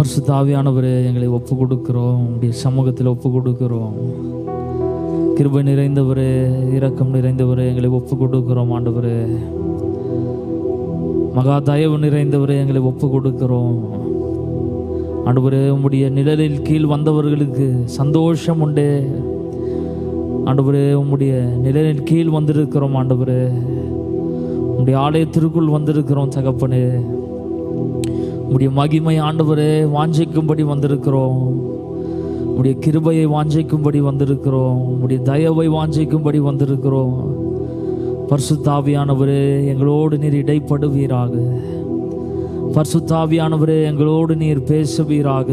பரிசுத்தாவியானவரே எங்களை ஒப்பு கொடுக்கிறோம் உடைய சமூகத்தில் ஒப்பு கொடுக்கிறோம் கிருபை நிறைந்தவரே இரக்கம் நிறைந்தவரே எங்களை ஒப்பு கொடுக்கிறோம் ஆண்டவரே மகா தயவு நிறைந்தவரே எங்களை ஒப்பு கொடுக்கிறோம் ஆண்டவரே உம்முடைய நிழலில் கீழ் வந்தவர்களுக்கு சந்தோஷம் உண்டே ஆண்டவரே உம்முடைய நிழலில் கீழ் வந்திருக்கிறோம் ஆண்டவரே உம்முடைய ஆலயத்திற்குள் வந்திருக்கிறோம் தகப்பனே உம்முடைய மகிமை ஆண்டவரே வாஞ்சிக்கும்படி வந்திருக்கிறோம் உம்முடைய கிருபையை வாஞ்சிக்கும்படி வந்திருக்கிறோம் உம்முடைய தயவை வாஞ்சிக்கும்படி வந்திருக்கிறோம் பரிசுத்தாவியானவரே எங்களோடு நீர் இடைப்படுவீராக பரிசுத்தாவியானவரே எங்களோடு நீர் பேசுவீராக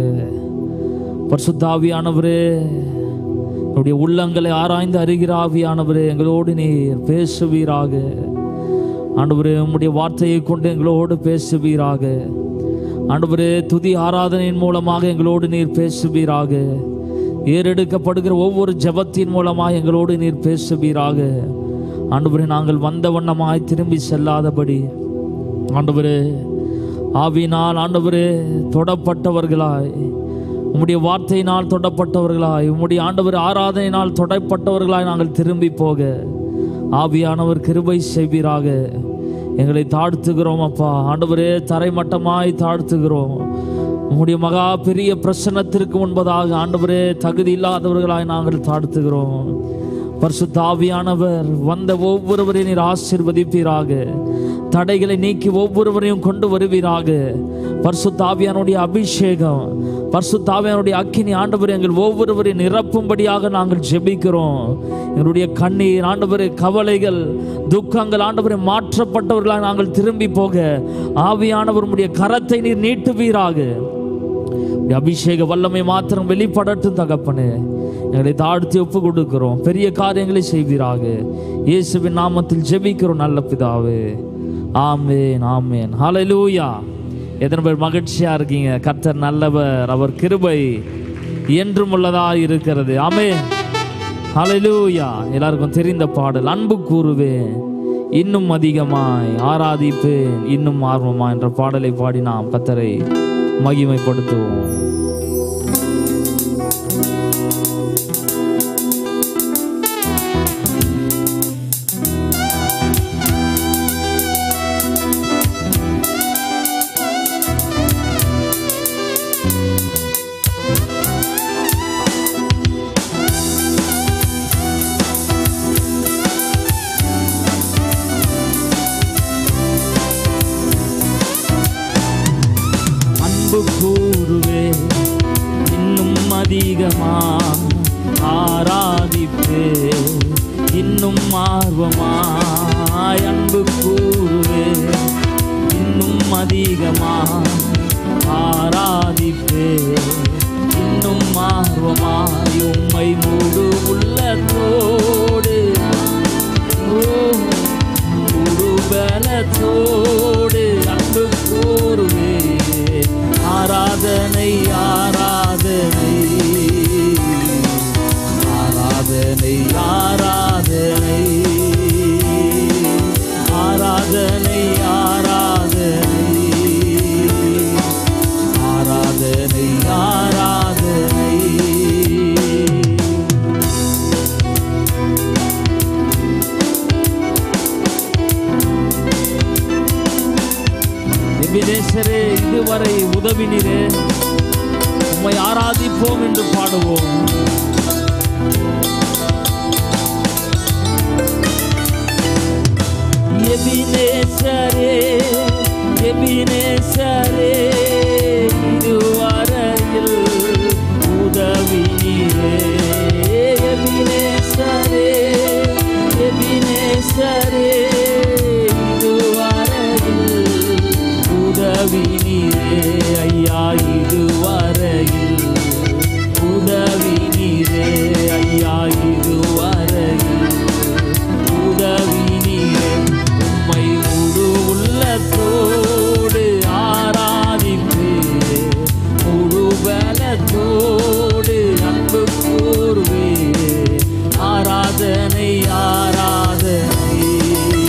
பரிசுத்தாவியானவரே என்னுடைய உள்ளங்களை ஆராய்ந்து அறிகிற ஆவியானவரே எங்களோடு நீர் பேசுவீராக ஆண்டவரே உம்முடைய வார்த்தையை கொண்டு எங்களோடு பேசுவீராக ஆண்டவரே துதி ஆராதனையின் மூலமாக எங்களோடு நீர் பேசுவீராக ஏறெடுக்கப்படுகிற ஒவ்வொரு ஜெபத்தின் மூலமாக எங்களோடு நீர் பேசுவீராக ஆண்டவரே நாங்கள் வந்த வண்ணமாய் திரும்பி செல்லாதபடி ஆண்டவரே ஆவியினால் ஆண்டவரே தொடப்பட்டவர்களாய் உம்முடைய வார்த்தையினால் தொடப்பட்டவர்களாய் உம்முடைய ஆண்டவர் ஆராதனையினால் தொடப்பட்டவர்களாய் நாங்கள் திரும்பி போக ஆவியானவர் கிருபை செய்வீராக எங்களை தாழ்த்துகிறோம் அப்பா ஆண்டவரே தரைமட்டமாய் தாழ்த்துகிறோம் உம்முடைய மகா பெரிய பிரசன்னத்திற்கு முன்பதாக ஆண்டவரே தகுதி இல்லாதவர்களாய் நாங்கள் தாழ்த்துகிறோம் பரிசுத்த ஆவியானவர் வந்த ஒவ்வொருவரையும் நீர் ஆசீர்வதிப்பீராக தடைகளை நீக்கி ஒவ்வொருவரையும் கொண்டு வருவீராக பரிசுத்த ஆவியானுடைய அபிஷேகம் பரிசுத்த ஆவியானுடைய அக்கினி ஆண்டவர் எங்கள் ஒவ்வொருவரையும் நிரப்பும்படியாக நாங்கள் ஜெபிக்கிறோம் எங்களுடைய கண்ணீர் ஆண்டவரே கவலைகள் துக்கங்கள் ஆண்டவரை மாற்றப்பட்டவர்களாக நாங்கள் திரும்பி போக ஆவியானவர் உம்முடைய கரத்தை நீர் நீட்டுவீராக உம்முடைய அபிஷேக வல்லமை மாத்திரம் வெளிப்படட்டும் தகப்பனே எங்களை தாழ்த்தி ஒப்பு கொடுக்கிறோம் பெரிய காரியங்களை செய்வீராக இயேசுவின் நாமத்தில் ஜெபிக்கிறோம் நல்ல பிதாவே ஆமேன் ஆமேன் ஹalleluya எத்தனை பேர் மகிழ்ச்சியா இருக்கீங்க கர்த்தர் நல்லவர் அவர் கிருபை என்றும் உள்ளதா இருக்கிறது ஆமென் ஹalleluya எல்லாருக்கும் தெரிந்த பாடல் அன்பு கூறுவேன் இன்னும் அதிகமாய் ஆராதிப்பேன் இன்னும் ஆர்வமா என்ற பாடலை பாடி நாம் கத்தரை மகிமைப்படுத்துவோம் அன்பு கூறுவே இன்னும் அதிகமா ஆராதிப்பே இன்னும் ஆர்வமாய் அன்பு கூறுவே இன்னும் அதிகமா ஆராதிப்பே இன்னும் ஆர்வமாய் உம்மை முழு உள்ளத்தோடு ஓ முழு பலத்தோடு அன்பு கூறுவே ஆராதனை ஆராதனை ஆராதனை ஆராதனை ஆராதனை ஆராதனை ஆராதனை ஆராதனை எபினேசரே இதுவரை உதவினீரே உம்மை ஆராதிப்போம் என்று பாடுவோம் எபினேசரே எபினேசரே இதுவரையில் உதவினீரே எபினேசரே எபினேசரே இதுவரையில் உதவி நீரே ஐயா இதுவரையில் உதவி நீரே ஐயா இதுவரையில் உதவி நீரே உம்மை முழு உள்ளத்தோடு ஆராதிப்பே முழு பலத்தோடு அன்பு கூறுவே ஆராதனை ஆராதனை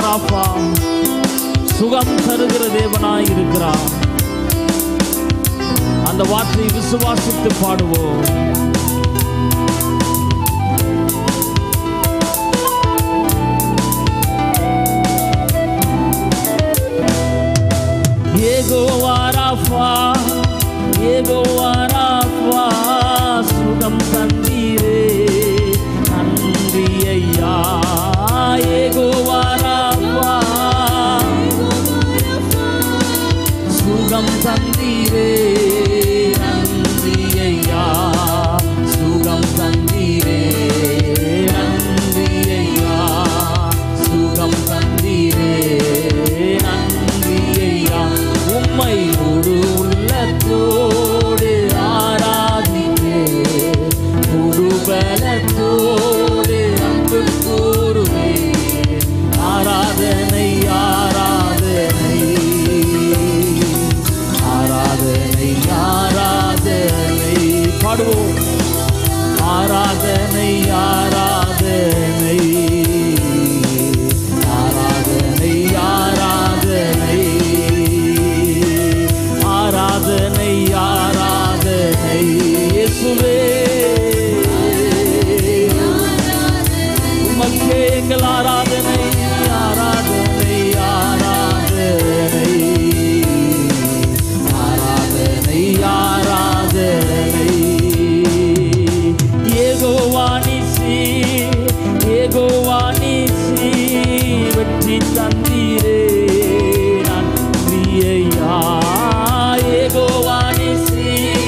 ராஃபா சுகம் தருகிற தேவனாய் இருக்கிறார் அந்த வார்த்தையை விசுவாசித்து பாடுவோம் ஏகோவா ராஃபா ஏகோவா ராஃபா சுகம் தந்தீரே நன்றி ஐயா ஏகோவா ராஃபா சுகம் தந்தீரே நன்றி ஐயா சுகம் தந்தீரே நன்றி ஐயா சுகம் தந்தீரே நன்றி ஐயா உம்மை ஒரு உள்ளத்தோடு ஆராதிப்பே முழு பலத்தோடு அன்பு கூறுவே ஆராதனை ஆராதனை ஆராதனை ஆராதனை பாடுவோம் ஆராதனை ஆராதனை ஆராதனை ஆராதனை ஆராதனை ஆராதனை இயேசுவே உமக்கே எங்கள் ஆராதனை ஆராதனை ஆராதனை ஆராதனை ஆராதனை ஏகோவானிசி ஏகோவானிசி வெற்றி தந்தீரே நன்றி ஐயா ஏகோவானிசி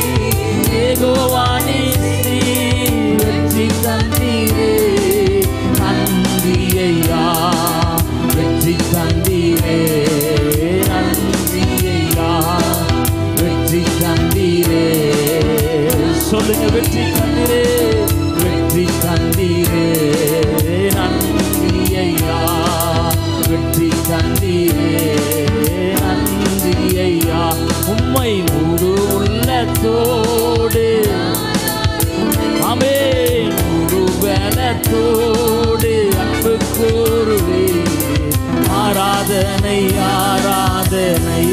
ஏகோவானிசி வெற்றி தந்தீரே நன்றி ஐயா வெற்றி தந்தீரே நன்றி ஐயா வெற்றி தந்தீரே சொல்லுங்க வெற்றி தந்தீரே வெற்றி தந்தீரே நன்றி ஐயா வெற்றி தந்தீரே நன்றி ஐயா உம்மை முழு உள்ளத்தோடு அமே முழு பலத்தோடு அன்பு கூறுவே ஆராதனை ஆராதனை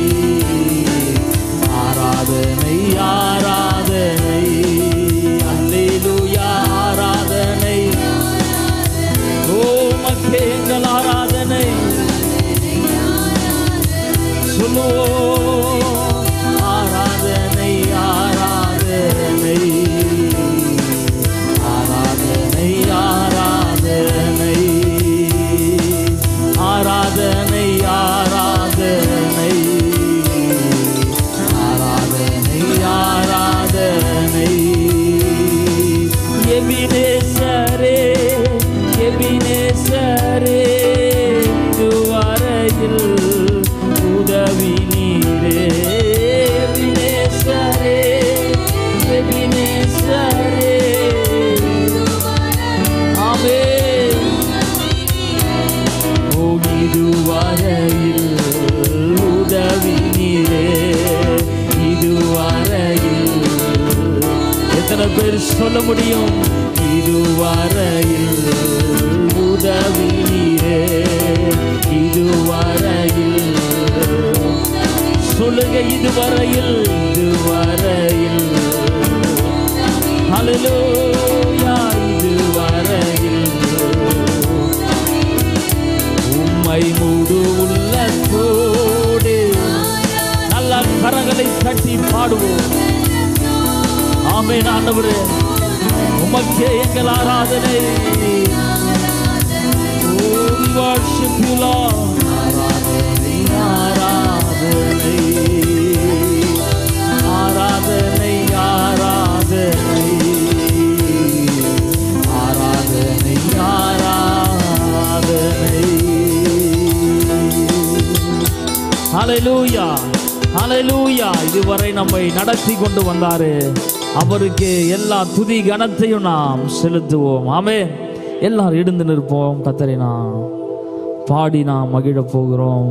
ஆராதனை ஆராதனை அல்லேலூயா ஆராதனை ஓ மக்கே எங்கள் ஆராதனை சொல்லுவோம் ஆராதனை ஆராதனை ஆராதனை ஆராதனை ஆராதனை ஆராதனை ஆராதனை ஆராதனை எபினேசரே எபினேசரே இதுவரையில் உதவி நீரே எபினேசரே எபினேசரே ஆமென் ஓ இதுவரையில் உதவி நீரே இதுவரையில் எத்தனை பேர் சொல்ல முடியும் இதுவரையில் உதவி நீரே இதுவரையில் சொல்லுங்க இதுவரையில் இதுவரையில் ஹalleluya இதுவரையில் உம்மை முழு உள்ளத்தோடு நல்ல கரங்களை தட்டி பாடுவோம் ஆமென் ஆண்டவரே உமக்கே எங்கள் ஆராதனை Oh, we worship you, Lord. ஆராதனை ஆராதனை ஆராதனை ஆராதனை ஆராதனை ஆராதனை ஹalleluya ஹalleluya இதுவரை நம்மை நடத்தி கொண்டு வந்தாரு அவருக்கு எல்லா துதி கனத்தையும் நாம் செலுத்துவோம் ஆமே எல்லாரும் எழுந்து நிற்போம் கத்தரை நாம் பாடி நாம் மகிழப் போகிறோம்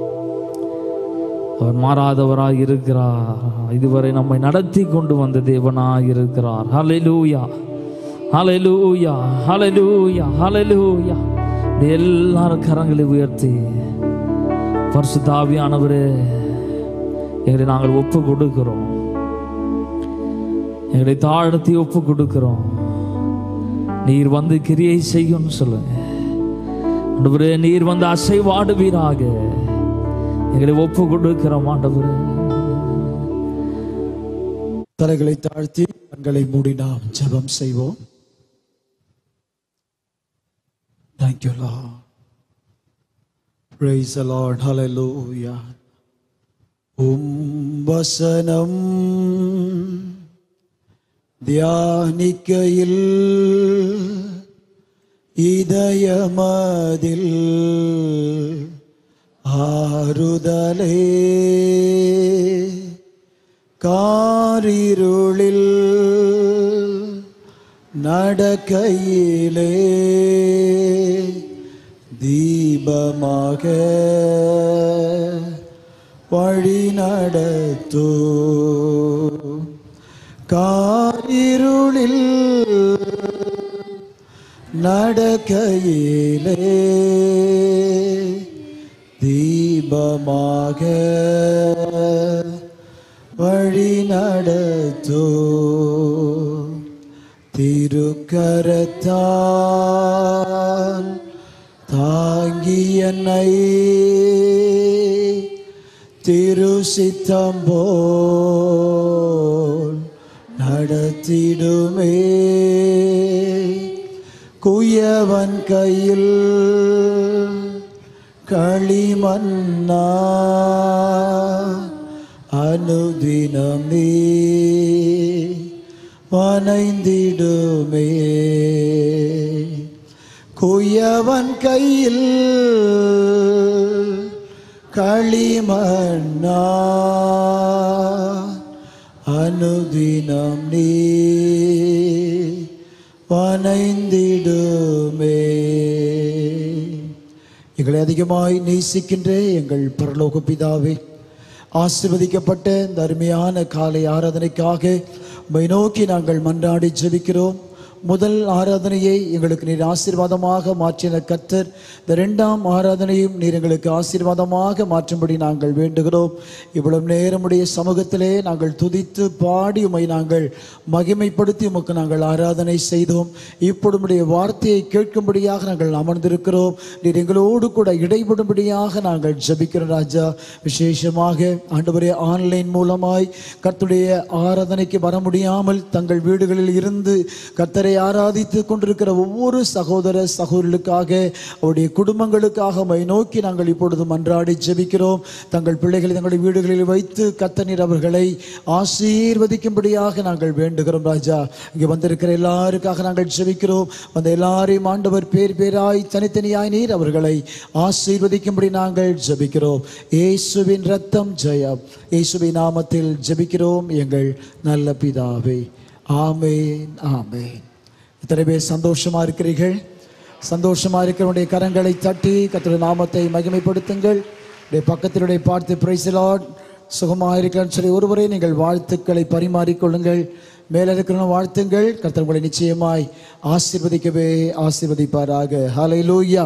அவர் மாறாதவராய் இருக்கிறார் இதுவரை நம்மை நடத்தி கொண்டு வந்த தேவனாய் இருக்கிறார் ஹalleluya ஹalleluya ஹalleluya ஹalleluya அப்படியே எல்லாரும் கரங்களை உயர்த்தி பரிசுத்த ஆவியானவரே எங்களை நாங்கள் ஒப்பு கொடுக்கிறோம் எங்களை தாழ்த்தி ஒப்பு கொடுக்கிறோம் நீர் வந்து கிரியை செய்யும்னு சொல்லுங்க ஆண்டவரே நீர் வந்து அசைவாடுவீராக எங்களை ஒப்பு கொடுக்கிறோம் ஆண்டவரே தலைகளை தாழ்த்தி கண்களை மூடி நாம் ஜெபம் செய்வோம் Thank you, Lord. Praise the Lord. Hallelujah. உம் வசனம் தியானிக்கையில் இதயமதில் ஆறுதலே காரிருளில் நடக்கையிலே தீபமாக வழி நடத்தோ காரிருளில் நடக்கையிலே தீபமாக வழி நடத்தோ திருக்கரத்தான் தாங்கி என்னை திருசித்தம் போல் நடத்திடுமே குயவன் கையில் களிமன்னா அனுதினம் நீ வனைந்திடுமே குயவன் கையில் களிமன்னா அனுதினம் நீ வனைந்திடுமே எங்களை அதிகமாய் நேசிக்கின்ற எங்கள் பரலோக பிதாவே ஆசிர்வதிக்கப்பட்ட இந்த அருமையான காலை ஆராதனைக்காக உம்மை நோக்கி நாங்கள் மன்றாடி ஜெபிக்கிறோம் முதல் ஆராதனையை எங்களுக்கு நீர் ஆசீர்வாதமாக மாற்றின கர்த்தர் இந்த ரெண்டாம் ஆராதனையும் நீர் எங்களுக்கு ஆசீர்வாதமாக மாற்றும்படி நாங்கள் வேண்டுகிறோம் இவ்வளவு நேரமுடைய சமூகத்திலே நாங்கள் துதித்து பாடி உம்மை நாங்கள் மகிமைப்படுத்தி உமக்கு நாங்கள் ஆராதனை செய்தோம் இப்பொழுது உம்முடைய வார்த்தையை கேட்கும்படியாக நாங்கள் அமர்ந்திருக்கிறோம் நீர் எங்களோடு கூட இடைபடும்படியாக நாங்கள் ஜெபிக்கிறோம் ராஜா விசேஷமாக ஆண்டவரே ஆன்லைன் மூலமாய் கர்த்தருடைய ஆராதனைக்கு வர முடியாமல் தங்கள் வீடுகளில் இருந்து கர்த்தரை ஆராதித்து கொண்டிருக்கிற ஒவ்வொரு சகோதர சகோதரர்களுக்காக அவருடைய குடும்பங்களுக்காக உம்மை நோக்கி நாங்கள் இப்பொழுது மன்றாடி ஜெபிக்கிறோம் தங்கள் பிள்ளைகளை தங்களுடைய வீடுகளில் வைத்து கத்தநீர் அவர்களை ஆசீர்வதிக்கும்படியாக நாங்கள் வேண்டுகிறோம் ராஜா இங்கே வந்திருக்கிற எல்லாருக்காக நாங்கள் ஜெபிக்கிறோம் வந்த எல்லாரையும் ஆண்டவர் பேர் பேராய் தனித்தனியாய் நீர் அவர்களை ஆசீர்வதிக்கும்படி நாங்கள் ஜெபிக்கிறோம் இயேசுவின் ரத்தம் ஜெயம் இயேசுவின் நாமத்தில் ஜெபிக்கிறோம் எங்கள் நல்ல பிதாவே ஆமேன் ஆமேன் இத்தனை பேர் சந்தோஷமா இருக்கிறீர்கள் சந்தோஷமா இருக்கிறவனுடைய கரங்களை தட்டி கர்த்தருடைய நாமத்தை மகிமைப்படுத்துங்கள் உடைய பக்கத்தினுடைய பார்த்து பிரைசலாட் சுகமாக இருக்கிறான்னு சொல்லி ஒருவரை நீங்கள் வாழ்த்துக்களை பரிமாறிக்கொள்ளுங்கள் மேலே இருக்கிறவங்க வாழ்த்துங்கள் கர்த்தர் உங்களை நிச்சயமாய் ஆசீர்வதிக்கவே ஆசீர்வதிப்பாராக ஹalleluya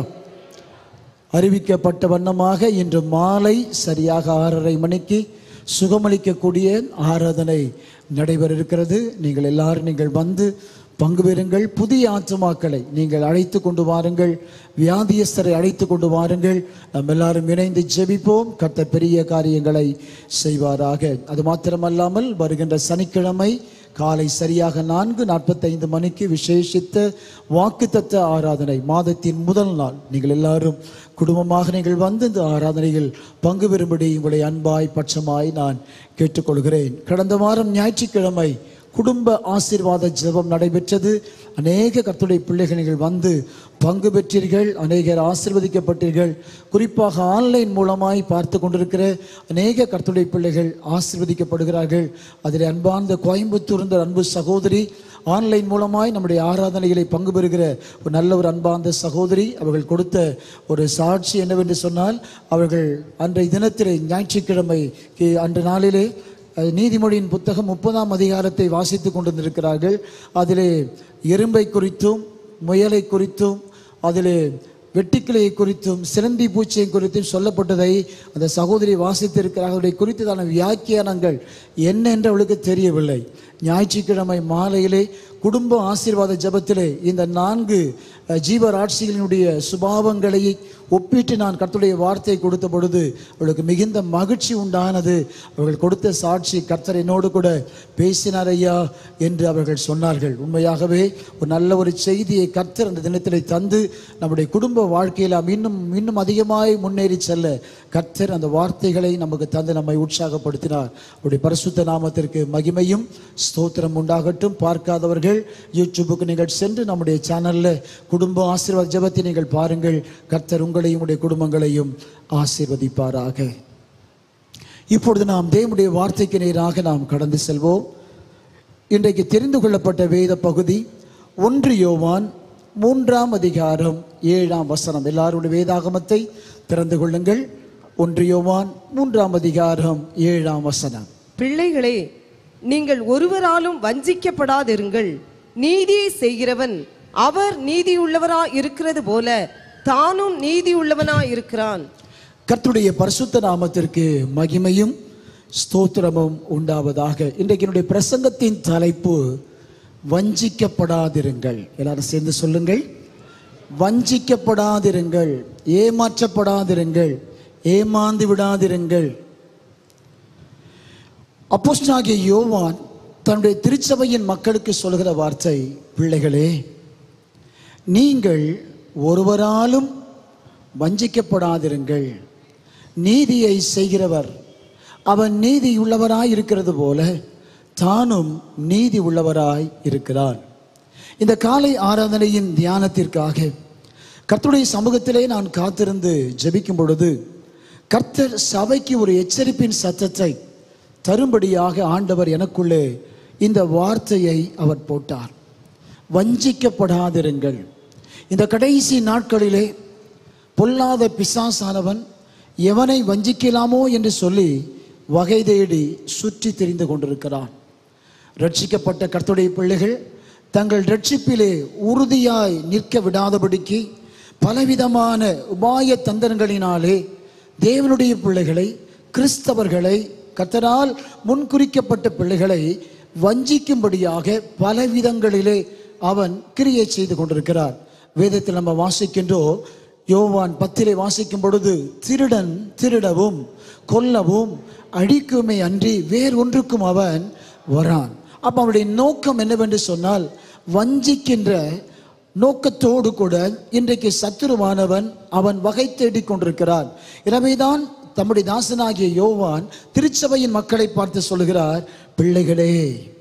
அறிவிக்கப்பட்ட வண்ணமாக இன்று மாலை சரியாக ஆறரை மணிக்கு சுகமளிக்கக்கூடிய ஆராதனை நடைபெற இருக்கிறது நீங்கள் எல்லாரும் நீங்கள் வந்து பங்கு பெறுங்கள் புதிய ஆத்துமாக்களை நீங்கள் அழைத்து கொண்டு வாருங்கள் வியாதியஸ்தரை அழைத்து கொண்டு வாருங்கள் நம்ம எல்லாரும் இணைந்து ஜெபிப்போம் கர்த்தர் பெரிய காரியங்களை செய்வாராக அது மாத்திரமல்லாமல் வருகின்ற சனிக்கிழமை காலை சரியாக நான்கு நாற்பத்தைந்து மணிக்கு விசேஷித்த வாக்குத்தத்த ஆராதனை மாதத்தின் முதல் நாள் நீங்கள் எல்லாரும் குடும்பமாக நீங்கள் வந்து இந்த ஆராதனையில் பங்கு பெறும்படி உங்களை அன்பாய் பட்சமாய் நான் கேட்டுக்கொள்கிறேன் கடந்த வாரம் ஞாயிற்றுக்கிழமை குடும்ப ஆசீர்வாத ஜெபம் நடைபெற்றது அநேக கர்த்தருடைய பிள்ளைகள் நீங்கள் வந்து பங்கு பெற்றீர்கள் அநேகர் ஆசீர்வதிக்கப்பட்டீர்கள் குறிப்பாக ஆன்லைன் மூலமாய் பார்த்து கொண்டிருக்கிற அநேக கர்த்தருடைய பிள்ளைகள் ஆசீர்வதிக்கப்படுகிறார்கள் அதில் அன்பார்ந்த கோயம்புத்தூர் இருந்த அன்பு சகோதரி ஆன்லைன் மூலமாய் நம்முடைய ஆராதனைகளை பங்கு பெறுகிற ஒரு நல்ல ஒரு அன்பார்ந்த சகோதரி அவர்கள் கொடுத்த ஒரு சாட்சி என்னவென்று சொன்னால் அவர்கள் அன்றைய தினத்திலே ஞாயிற்றுக்கிழமைக்கு அன்று நாளிலே அஹ், நீதிமொழியின் புத்தகம் முப்பதாம் அதிகாரத்தை வாசித்து கொண்டிருக்கிறார்கள் அதிலே எறும்பை குறித்தும் முயலை குறித்தும் அதிலே வெட்டுக்கிளையை குறித்தும் சிலந்தி பூச்சியை குறித்தும் சொல்லப்பட்டதை அந்த சகோதரி வாசித்திருக்கிறார் அவருடைய குறித்ததான வியாக்கியானங்கள் என்ன என்று அவளுக்கு தெரியவில்லை ஞாயிற்றுக்கிழமை மாலையிலே குடும்ப ஆசீர்வாத ஜெபத்திலே இந்த நான்கு அஹ், ஜீவராட்சிகளினுடைய சுபாவங்களை ஒப்பிட்டு நான் கர்த்தருடைய வார்த்தை கொடுத்த பொழுது அவளுக்கு மிகுந்த மகிழ்ச்சி உண்டானது அவர்கள் கொடுத்த சாட்சி கர்த்தர் என்னோடு கூட பேசினார் ஐயா என்று அவர்கள் சொன்னார்கள் உண்மையாகவே ஒரு நல்ல ஒரு செய்தியை கர்த்தர் அந்த தினத்திலே தந்து நம்முடைய குடும்ப வாழ்க்கையில் நாம் இன்னும் இன்னும் அதிகமாய் முன்னேறி செல்ல கர்த்தர் அந்த வார்த்தைகளை நமக்கு தந்து நம்மை உற்சாகப்படுத்தினார் அவருடைய பரிசுத்த நாமத்திற்கு மகிமையும் ஸ்தோத்திரம் உண்டாகட்டும் பார்க்காதவர்கள் யூடியூபுக்கு நீங்கள் சென்று நம்முடைய சேனலில் குடும்ப ஆசீர்வாத ஜெபத்தை நீங்கள் பாருங்கள் கர்த்தர் உங்களையும் உடைய குடும்பங்களையும் ஆசீர்வதிப்பாராக இப்பொழுது நாம் தேவனுடைய வார்த்தைக்கு நேராக நாம் கடந்து செல்வோம் இன்றைக்கு தெரிந்து கொள்ளப்பட்ட வேத பகுதி ஒன்று யோவான் மூன்றாம் அதிகாரம் ஏழாம் வசனம் எல்லாருடைய வேதாகமத்தை திறந்து கொள்ளுங்கள் ஒன்று யோவான் மூன்றாம் அதிகாரம் ஏழாம் வசனம் பிள்ளைகளே நீங்கள் ஒருவராலும் வஞ்சிக்கப்படாதிருங்கள் நீதியை செய்கிறவன் அவர் நீதியுள்ளவரா இருக்கிறது போல தானும் நீதியுள்ளவனா இருக்கிறான் கர்த்தருடைய பரிசுத்த நாமத்திற்கு மகிமையும் ஸ்தோத்திரமும் உண்டாவதாக இன்றைக்கு என்னுடைய பிரசங்கத்தின் தலைப்பு வஞ்சிக்கப்படாதிருங்கள் எல்லாரும் சேர்ந்து சொல்லுங்கள் வஞ்சிக்கப்படாதிருங்கள் ஏமாற்றப்படாதிருங்கள் ஏமாந்து விடாதிருங்கள் அப்போஸ்தலனாகிய யோவான் தன்னுடைய திருச்சபையின் மக்களுக்கு சொல்கிற வார்த்தை பிள்ளைகளே நீங்கள் ஒருவராலும் வஞ்சிக்கப்படாதிருங்கள் நீதியை செய்கிறவர் அவன் நீதி உள்ளவராய் இருக்கிறது போல தானும் நீதி உள்ளவராய் இருக்கிறார் இந்த காலை ஆராதனையின் தியானத்திற்காக கர்த்தருடைய சமூகத்திலே நான் காத்திருந்து ஜெபிக்கும் பொழுது கர்த்தர் சபைக்கு ஒரு எச்சரிப்பின் சத்தத்தை தரும்படியாக ஆண்டவர் எனக்குள்ளே இந்த வார்த்தையை அவர் போட்டார் வஞ்சிக்கப்படாதிருங்கள் இந்த கடைசி நாட்களிலே பொல்லாத பிசாசானவன் எவனை வஞ்சிக்கலாமோ என்று சொல்லி வகை தேடி சுற்றி திரிந்து கொண்டிருக்கிறான் ரட்சிக்கப்பட்ட கர்த்தருடைய பிள்ளைகள் தங்கள் ரட்சிப்பிலே உறுதியாய் நிற்க விடாதபடிக்கு பலவிதமான உபாய தந்திரங்களினாலே தேவனுடைய பிள்ளைகளை கிறிஸ்தவர்களை கர்த்தரால் முன்குறிக்கப்பட்ட பிள்ளைகளை வஞ்சிக்கும்படியாக பல விதங்களிலே அவன் கிரியை செய்து கொண்டிருக்கிறார் வேதத்தில் நம்ம வாசிக்கின்றோம் யோவான் பத்திலே வாசிக்கும் பொழுது திருடன் திருடவும் கொல்லவும் அழிக்குமே அன்றி வேறொன்றுக்கும் அவன் வரான் அப்ப அவனுடைய நோக்கம் என்னவென்று சொன்னால் வஞ்சிக்கின்ற நோக்கத்தோடு கூட இன்றைக்கு சத்துருவானவன் அவன் வகை தேடிக் கொண்டிருக்கிறான் எனவேதான் தம்முடைய தாசனாகிய யோவான் திருச்சபையின் மக்களை பார்த்து சொல்கிறார் பிள்ளைகளே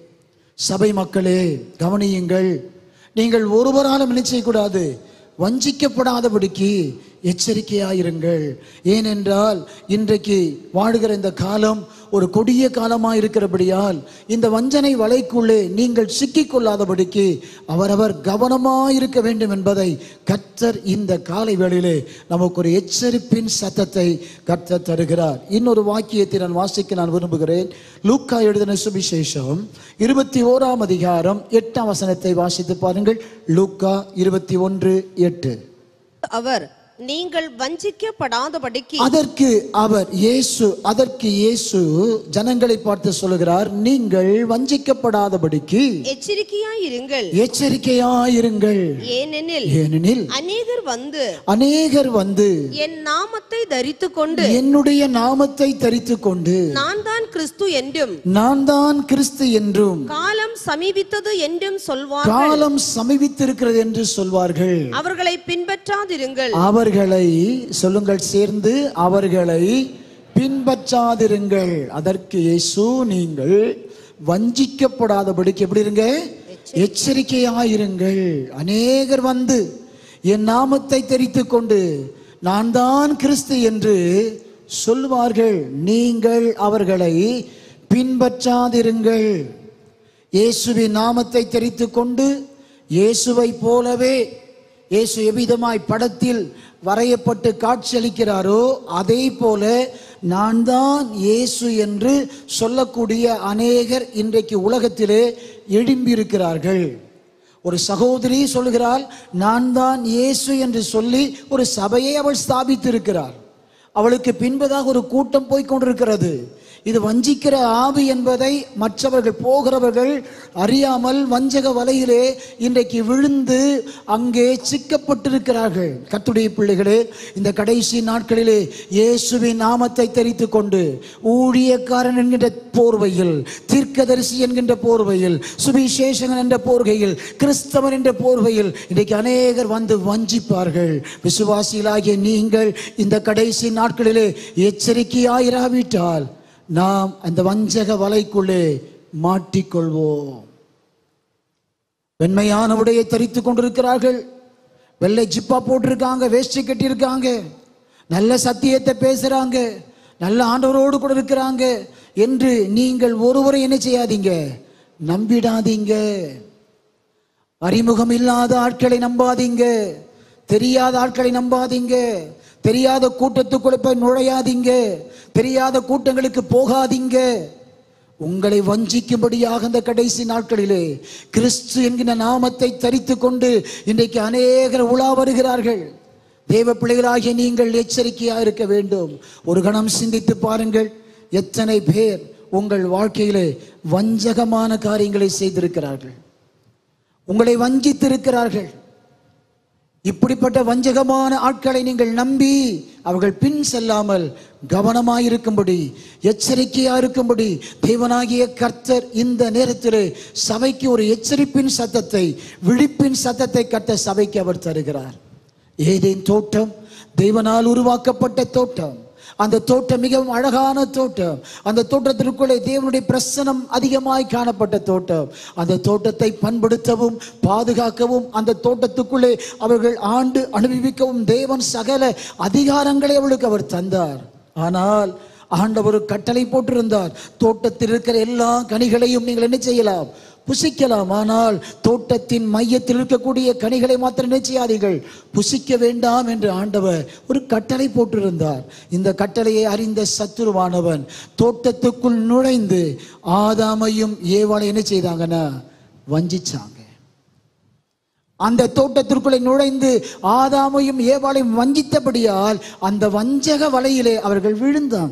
சபை மக்களே கவனியுங்கள் நீங்கள் ஒருவராலும் என்ன செய்யக்கூடாது வஞ்சிக்கப்படாதபடிக்கு எச்சரிக்கையாயிருங்கள் ஏனென்றால் இன்றைக்கு வாழுகிற இந்த காலம் ஒரு கொடிய காலமாக இருக்கிறபடியால் இந்த வஞ்சனை வலைக்குள்ளே நீங்கள் சிக்கிக்கொள்ளாதபடிக்கு அவரவர் கவனமாக இருக்க வேண்டும் என்பதை கர்த்தர் இந்த காலை வேளையிலே நமக்கு ஒரு எச்சரிப்பின் சத்தத்தை கர்த்தர் தருகிறார் இன்னொரு வாக்கியத்தை நான் வாசிக்க நான் விரும்புகிறேன் லூக்கா எழுதின சுவிசேஷம் இருபத்தி ஓராம் அதிகாரம் எட்டாம் வசனத்தை வாசித்து பாருங்கள் லூக்கா இருபத்தி ஒன்று எட்டு அவர் நீங்கள் வஞ்சிக்கப்படாதபடிக்கு அதற்கு அவர் இயேசு அதற்கு இயேசு ஜனங்களை பார்த்து சொல்லுகிறார் நீங்கள் வஞ்சிக்கப்படாதபடிக்கு எச்சரிக்கையாயிருங்கள் எச்சரிக்கையாயிருங்கள் ஏனெனில் ஏனெனில் அநேகர் வந்து அநேகர் வந்து என் நாமத்தை தரித்து கொண்டு என்னுடைய நாமத்தை தரித்து கொண்டு நான் தான் கிறிஸ்து என்றும் நான் தான் கிறிஸ்து என்றும் காலம் சமீபித்தது என்றும் சொல்வார் காலம் சமீபித்திருக்கிறது என்று சொல்வார்கள் அவர்களை பின்பற்றாதிருங்கள் அவர்களை சொல்லுங்கள் சேர்ந்து அவர்களை பின்பற்றாதிருங்கள் அதற்கு இயேசு நீங்கள் வஞ்சிக்கப்படாதபடிக்கு எப்படி இருங்க எச்சரிக்கையாயிருங்கள் அநேகர் வந்து என் நாமத்தை தெரித்து கொண்டு நான் தான் கிறிஸ்து என்று சொல்வார்கள் நீங்கள் அவர்களை பின்பற்றாதிருங்கள் இயேசுவின் நாமத்தை தெரித்து கொண்டு இயேசுவை போலவே இயேசு எவ்விதமாய் படத்தில் வரையப்பட்டு காட்சியளிக்கிறாரோ அதே போல நான் தான் இயேசு என்று சொல்லக்கூடிய அநேகர் இன்றைக்கு உலகத்திலே எழும்பியிருக்கிறார்கள் ஒரு சகோதரி சொல்கிறாள் நான் தான் இயேசு என்று சொல்லி ஒரு சபையை அவள் ஸ்தாபித்திருக்கிறார் அவளுக்கு பின்பதாக ஒரு கூட்டம் போய் கொண்டிருக்கிறது இது வஞ்சிக்கிற ஆவி என்பதை மற்றவர்கள் போகிறவர்கள் அறியாமல் வஞ்சக வலையிலே இன்றைக்கு விழுந்து அங்கே சிக்கப்பட்டிருக்கிறார்கள் கத்துடைய பிள்ளைகளே இந்த கடைசி நாட்களிலே இயேசுவின் நாமத்தை தெரித்து கொண்டு ஊழியக்காரன் என்கின்ற போர்வையில் தீர்க்கதரிசி என்கின்ற போர்வையில் சுவிசேஷகன் என்ற போர்வையில் கிறிஸ்தவன் என்ற போர்வையில் இன்றைக்கு அநேகர் வந்து வஞ்சிப்பார்கள் விசுவாசிகளாகிய நீங்கள் இந்த கடைசி நாட்களிலே எச்சரிக்கையாயிராவிட்டால் நாம் அந்த வஞ்சக வலைக்குள்ளே மாட்டிக்கொள்வோம் வெண்மையான உடையை தரித்து கொண்டிருக்கிறார்கள் வெள்ளை ஜிப்பா போட்டிருக்காங்க வேஷ்டி கட்டியிருக்காங்க நல்ல சத்தியத்தை பேசுறாங்க நல்ல ஆண்டவரோடு கூட இருக்கிறாங்க என்று நீங்கள் ஒருவரை என்ன செய்யாதீங்க நம்பிடாதீங்க அறிமுகம் இல்லாத ஆட்களை நம்பாதீங்க தெரியாத ஆட்களை நம்பாதீங்க தெரியாத கூட்டத்துக்குள்ள போய் நுழையாதீங்க தெரியாத கூட்டங்களுக்கு போகாதீங்க உங்களை வஞ்சிக்கும்படியாக இந்த கடைசி நாட்களிலே கிறிஸ்து என்கிற நாமத்தை தரித்து கொண்டு இன்றைக்கு அநேகர் உலா வருகிறார்கள் தேவ பிள்ளைகளாகிய நீங்கள் எச்சரிக்கையா இருக்க வேண்டும் ஒரு கணம் சிந்தித்து பாருங்கள் எத்தனை பேர் உங்கள் வாழ்க்கையிலே வஞ்சகமான காரியங்களை செய்திருக்கிறார்கள் உங்களை வஞ்சித்திருக்கிறார்கள் இப்படிப்பட்ட வஞ்சகமான ஆட்களை நீங்கள் நம்பி அவர்கள் பின் செல்லாமல் கவனமாயிருக்கும்படி எச்சரிக்கையா இருக்கும்படி தேவனாகிய கர்த்தர் இந்த நேரத்திலே சபைக்கு ஒரு எச்சரிப்பின் சத்தத்தை விழிப்பின் சத்தத்தை கட்ட சபைக்கு அவர் தருகிறார் ஏதேன் தோட்டம் தேவனால் உருவாக்கப்பட்ட தோட்டம் அந்த தோட்டம் மிகவும் அழகான தோட்டம் அந்த தோட்டத்திற்குள்ளே தேவனுடைய பிரசனம் அதிகமாய் காணப்பட்ட தோட்டம் அந்த தோட்டத்தை பண்படுத்தவும் பாதுகாக்கவும் அந்த தோட்டத்துக்குள்ளே அவர்கள் ஆண்டு அனுபவிக்கவும் தேவன் சகல அதிகாரங்களை அவளுக்கு அவர் தந்தார் ஆனால் ஆண்டவர் ஒரு கட்டளை போட்டிருந்தார் தோட்டத்தில் இருக்கிற எல்லா கனிகளையும் நீங்கள் என்ன செய்யலாம் புசிக்கலாம் ஆனால் தோட்டத்தின் மையத்தில் இருக்கக்கூடிய கனிகளை மாத்திரம் என்ன செய்யாதீர்கள் புசிக்க வேண்டாம் என்று ஆண்டவர் ஒரு கட்டளை போட்டிருந்தார் இந்த கட்டளையை அறிந்த சத்துருவானவன் தோட்டத்துக்குள் நுழைந்து ஆதாமையும் ஏவாளை என்ன செய்தாங்கன்னா வஞ்சிச்சாங்க அந்த தோட்டத்திற்குள்ளே நுழைந்து ஆதாமையும் ஏவாளையும் வஞ்சித்தபடியால் அந்த வஞ்சக வலையிலே அவர்கள் விழுந்தாங்க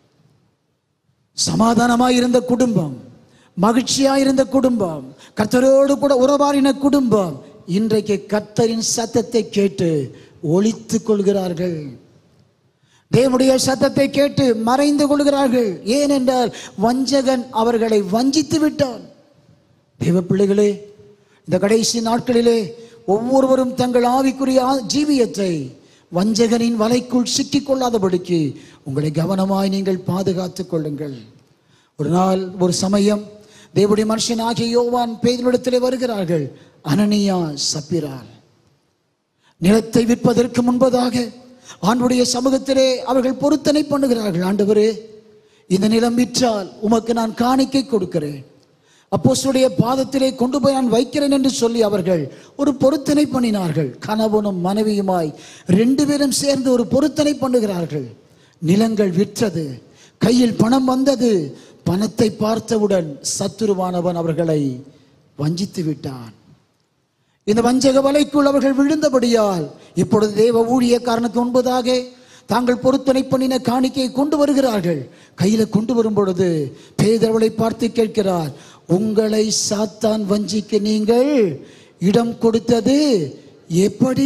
சமாதானமாய் இருந்த குடும்பம் மகிழ்ச்சியாய் இருந்த குடும்பம் கர்த்தரோடு கூட உறவாடின குடும்பம் இன்றைக்கு கர்த்தரின் சத்தத்தை கேட்டு ஒளித்துக் கொள்கிறார்கள் தேவனுடைய சத்தத்தை கேட்டு மறைந்து கொள்கிறார்கள் ஏனென்றால் வஞ்சகன் அவர்களை வஞ்சித்து விட்டான் தேவ பிள்ளைகளே இந்த கடைசி நாட்களிலே ஒவ்வொருவரும் தங்கள் ஆவிக்குரிய ஆ- ஜீவியத்தை வஞ்சகனின் வலைக்குள் சிக்கிக் கொள்ளாதபடிக்கு உங்களை கவனமாய் நீங்கள் பாதுகாத்துக் கொள்ளுங்கள் ஒரு நாள் ஒரு சமயம் தேவனுடைய மனுஷன் ஆகிய யோவான் பேதனிடத்திலே வருகிறார்கள் அனனியா சப்பிரால் நிலத்தை விற்பதற்கு முன்பதாக ஆண்டுடைய சமூகத்திலே அவர்கள் பொருத்தனை பண்ணுகிறார்கள் ஆண்டவரே இந்த நிலம் விற்றால் உமக்கு நான் காணிக்கை கொடுக்கிறேன் அப்போஸ்தலருடைய பாதத்திலே கொண்டு போய் நான் வைக்கிறேன் என்று சொல்லி அவர்கள் ஒரு பொருத்தனை பண்ணினார்கள் கணவனும் மனைவியுமாய் ரெண்டு பேரும் சேர்ந்து ஒரு பொருத்தனை பண்ணுகிறார்கள் நிலங்கள் விற்றது கையில் பணம் வந்தது பணத்தை பார்த்தவுடன் சத்துருவானவன் அவர்களை வஞ்சித்து விட்டான் இந்த வஞ்சக வலைக்குள் அவர்கள் விழுந்தபடியால் இப்பொழுது தேவ ஊழியக்காரனுக்கு முன்பதாக தாங்கள் பொருத்தனை பண்ணின காணிக்கையை கொண்டு வருகிறார்கள் கையில கொண்டு வரும் பொழுது பேதவளை பார்த்து கேட்கிறார் உங்களை சாத்தான் வஞ்சிக்க நீங்கள் இடம் கொடுத்தது எப்படி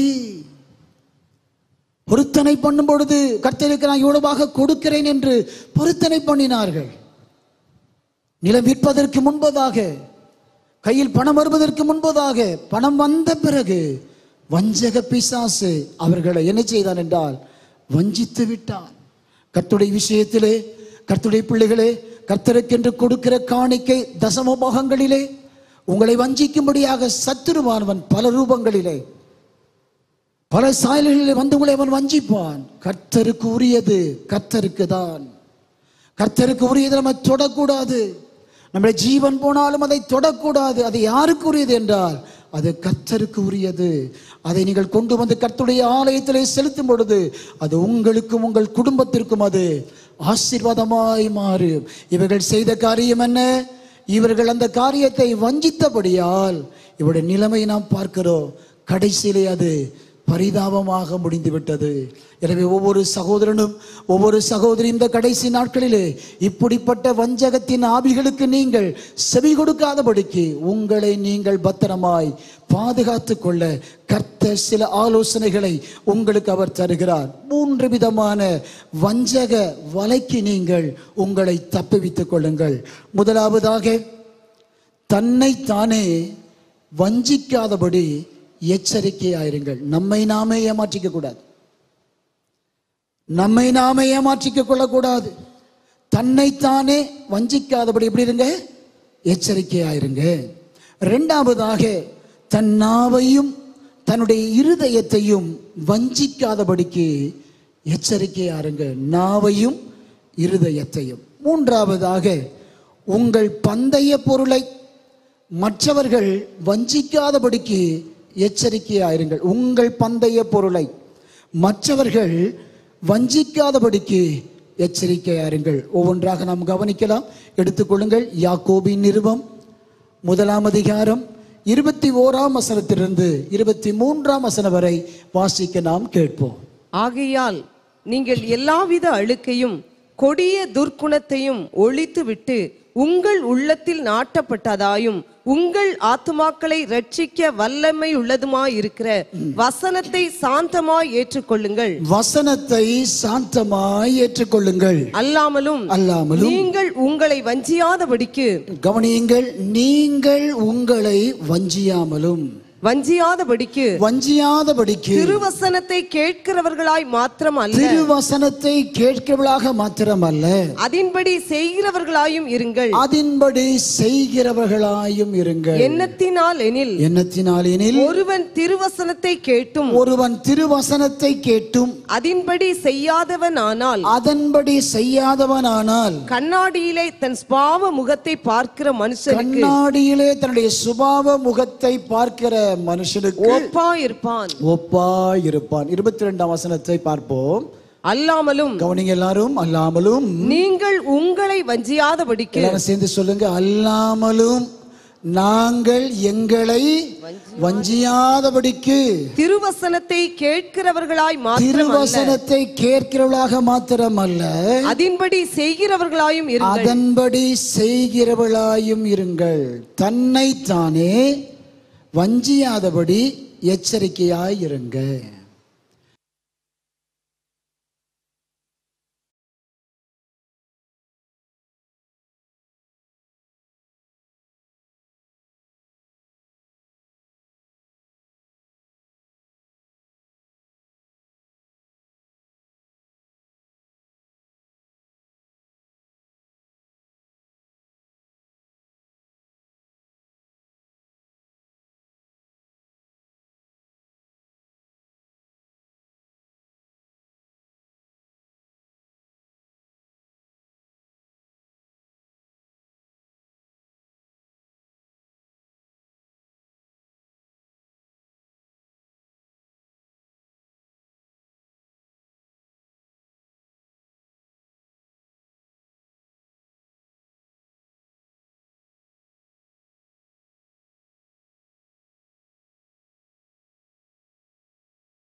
பொருத்தனை பண்ணும் பொழுது கர்த்தருக்கு நான் இவ்வளவாக கொடுக்கிறேன் என்று பொருத்தனை பண்ணினார்கள் நிலம் விற்பதற்கு முன்பதாக கையில் பணம் வருவதற்கு முன்பதாக பணம் வந்த பிறகு வஞ்சக பிசாசு அவர்களை என்ன செய்தான் என்றால் வஞ்சித்து விட்டான் கர்த்தருடைய விஷயத்திலே கர்த்தருடைய பிள்ளைகளே கர்த்தருக்கென்று கொடுக்கிற காணிக்கை தசம பாகங்களிலே உங்களை வஞ்சிக்கும்படியாக சத்துருவானவன் பல ரூபங்களிலே பல சாயல்களிலே வந்து உங்களை அவன் வஞ்சிப்பான் கர்த்தருக்கு உரியது கர்த்தருக்கு தான் கர்த்தருக்கு உரியது நம்ம தொடக்கூடாது நம்முடைய ஜீவன் போனாலும் அதை தொடக்கூடாது அது யாருக்கு உரியது என்றால் அது கர்த்தருக்கு உரியது அதை நீங்கள் கொண்டு வந்து கர்த்தருடைய ஆலயத்திலே செலுத்தும் பொழுது அது உங்களுக்கும் உங்கள் குடும்பத்திற்கும் அது ஆசீர்வாதமாய் மாறும் இவர்கள் செய்த காரியம் என்ன இவர்கள் அந்த காரியத்தை வஞ்சித்தபடியால் இவருடைய நிலைமை நாம் பார்க்கிறோம் கடைசியிலே அது பரிதாபமாக முடிந்து விட்டது எனவே ஒவ்வொரு சகோதரனும் ஒவ்வொரு சகோதரி இந்த கடைசி நாட்களிலே இப்படிப்பட்ட வஞ்சகத்தின் ஆவிகளுக்கு நீங்கள் செவி கொடுக்காதபடிக்கு உங்களை நீங்கள் பத்திரமாய் பாதுகாத்து கொள்ள கர்த்தர் சில ஆலோசனைகளை உங்களுக்கு அவர் தருகிறார் மூன்று விதமான வஞ்சக வலைக்கு நீங்கள் உங்களை தப்புவித்துக் கொள்ளுங்கள் முதலாவதாக தன்னை தானே வஞ்சிக்காதபடி எச்சரிக்கையாயிருங்கள் நம்மை நாமே ஏமாற்றிக்க கூடாது நம்மை நாமே ஏமாற்றிக்க கொள்ளக்கூடாது தன்னைத்தானே வஞ்சிக்காதபடி எப்படி இருங்க எச்சரிக்கையாயிருங்க ரெண்டாவதாக தன் நாவையும் தன்னுடைய இருதயத்தையும் வஞ்சிக்காதபடிக்கு எச்சரிக்கையாருங்க நாவையும் இருதயத்தையும் மூன்றாவதாக உங்கள் பந்தய பொருளை மற்றவர்கள் வஞ்சிக்காதபடிக்கு எச்சரிக்கையாயிருங்கள் உங்கள் பந்தய பொருளை மற்றவர்கள் வஞ்சிக்காதபடிக்கு எச்சரிக்கையாயிருங்கள் ஒவ்வொன்றாக நாம் கவனிக்கலாம் எடுத்துக்கொள்ளுங்கள் யாக்கோபின் நிருபம் முதலாம் அதிகாரம் இருபத்தி ஓராம் வசனத்திலிருந்து இருபத்தி மூன்றாம் வசனம் வரை வாசிக்க நாம் கேட்போம் ஆகையால் நீங்கள் எல்லாவித அழுக்கையும் கொடிய துர்க்குணத்தையும் ஒழித்துவிட்டு உங்கள் உள்ளத்தில் நாட்டப்பட்டதாயும் உங்கள் ஆத்துமாக்களை ரட்சிக்க வல்லமை உள்ளதுமாயிருக்கிற வசனத்தை சாந்தமாய் ஏற்றுக்கொள்ளுங்கள் வசனத்தை சாந்தமாய் ஏற்றுக்கொள்ளுங்கள் அல்லாமலும் அல்லாமலும் நீங்கள் உங்களை வஞ்சியாதபடிக்கு கவனியுங்கள் நீங்கள் உங்களை வஞ்சியாமலும் வஞ்சியாதபடிக்கு வஞ்சியாதபடிக்கு திருவசனத்தை கேட்கிறவர்களாய் மாத்திரம் அல்ல திருவசனத்தை கேட்கிறவர்களாக மாத்திரமல்ல அதின்படி செய்கிறவர்களாயும் இருங்கள் அதின்படி செய்கிறவர்களாயும் இருங்கள் எண்ணத்தினால் எனில் எண்ணத்தினாலேனில் ஒருவன் திருவசனத்தை கேட்டும் ஒருவன் திருவசனத்தை கேட்டும் அதின்படி செய்யாதவன் ஆனால் அதன்படி செய்யாதவனானால் கண்ணாடியிலே தன் ஸ்பாவ முகத்தை பார்க்கிற மனுஷனுக்கு கண்ணாடியிலே தன்னுடைய சுபாவ முகத்தை பார்க்கிற மனுஷனுக்கு ஒப்பா இருப்பான் ஒப்பாய் இருப்பான் இருபத்தி ரெண்டாம் வசனத்தை பார்ப்போம் அல்லாமலும் கவனிங்க எல்லாரும் அல்லாமலும் நீங்கள் உங்களை வஞ்சியாதபடிக்கு எல்லாரும் சேர்ந்து சொல்லுங்க அல்லாமலும் நாங்கள் எங்களை வஞ்சியாதபடிக்கு திருவசனத்தை கேட்கிறவர்களாய் மாத்திரம் அல்ல திருவசனத்தை கேட்கிறவளாக மாத்திரமல்ல அதின்படி செய்கிறவர்களாயும் இருங்கள் அதன்படி செய்கிறவளாயும் இருங்கள் தன்னைத்தானே வஞ்சியாதபடி எச்சரிக்கையாய் இருங்க